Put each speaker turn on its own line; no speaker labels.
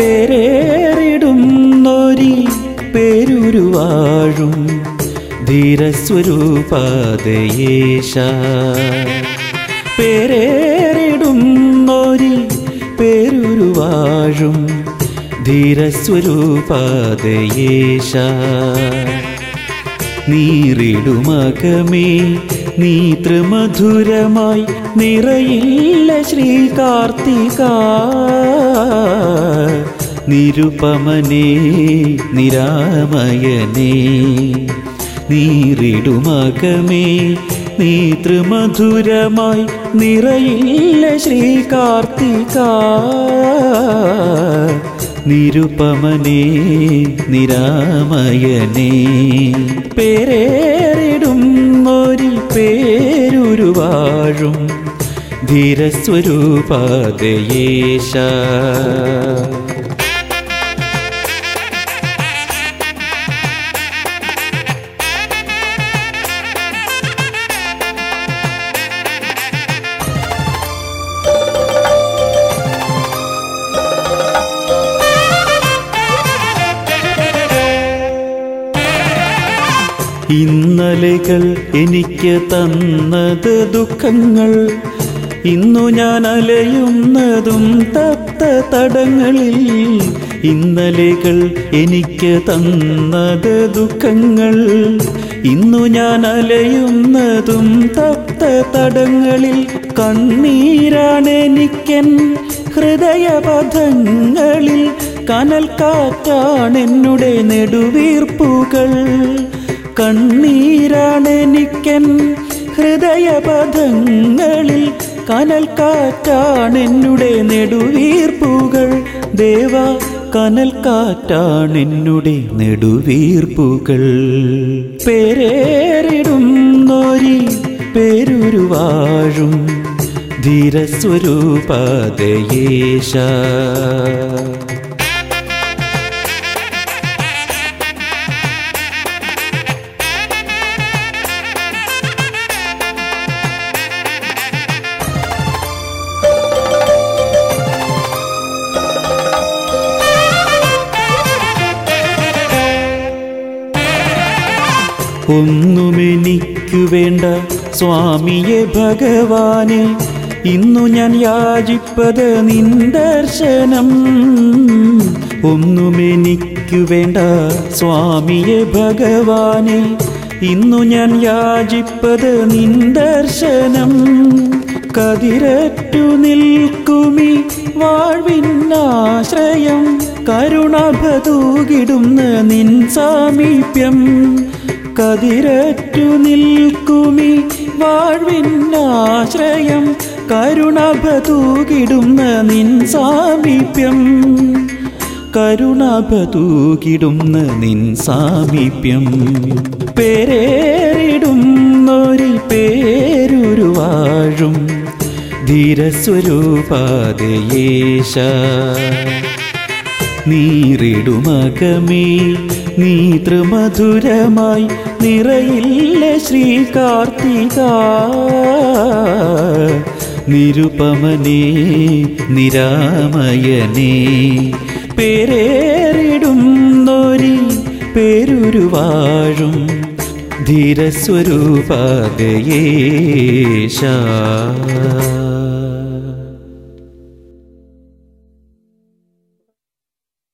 പേരേറിടുന്നൊരി പേരുരുവാഴും ധീരസ്വരൂപതയേശ പേരേറിടുന്നൊരി പേരുരുവാഴും ധീരസ്വരൂപതയേശ നീറിടുമകമേ നീ ത്രിമധുരമായി നിറയില്ല ശ്രീകാർത്തിക നിരുപമനേ നിരാമയനേ നീറിടുമകമേ നീ ത്രിമധുരമായി നിറയില്ല ശ്രീകാർത്തിക നിരുപമനേ നിരാമയനേ പേരേറിടും ഒരു പേരുരുവാഴും ധീരസ്വരൂപതയേശ ഇന്നലെകൾ എനിക്ക് തന്നത് ദുഃഖങ്ങൾ ഇന്നു ഞാൻ അലയുന്നതും തപ്ത തടങ്ങളിൽ ഇന്നലെകൾ എനിക്ക് തന്നത് ദുഃഖങ്ങൾ ഇന്നു ഞാൻ അലയുന്നതും തപ്ത തടങ്ങളിൽ കണ്ണീരാണെനിക്കൻ ഹൃദയപഥങ്ങളിൽ കനൽ കാറ്റാണെന്നുടെ നെടുവീർപ്പുകൾ കണ്ണീരാണെനിക്കൻ ഹൃദയപഥങ്ങളിൽ കനൽ കാറ്റാണെന്നുടെ നെടുവീർപ്പുകൾ ദേവ കനൽ കാറ്റാണെന്നുടെ നെടുവീർപ്പുകൾ പേരേറിടുന്നൊരി പേരുരുവാഴും ധീരസ്വരൂപതയേശ ഒന്നുമെനിക്കു വേണ്ട സ്വാമിയെ ഭഗവാനെ ഇന്നു ഞാൻ യാചിപ്പത് നിൻ ദർശനം ഒന്നുമെനിക്കു വേണ്ട സ്വാമിയെ ഭഗവാനെ ഇന്നു ഞാൻ യാചിപ്പത് നിൻ ദർശനം കതിരറ്റു നിൽക്കുമി വാഴ്വിന്നാശ്രയം കരുണഭതൂകിടുന്ന നിൻ സാമീപ്യം കതിരറ്റു നിൽക്കുമി വാഴ്വിന്നാശ്രയം കരുണഭതൂകിടുന്ന നിൻ സാമീപ്യം കരുണഭതൂകിടുന്ന നിൻ സാമീപ്യം പേരേറിടുന്നൊരു പേരുരുവാഴും ധീരസ്വരൂപതയേശ നീറിടുമകമേ നീ ത്രിമധുരമായി നിറയില്ല ശ്രീകാർത്തിക നിരുപമനേ നിരാമയനേ പേരേറിടുന്നൊരി പേരുരുവാഴും ധീരസ്വരൂപതയേശ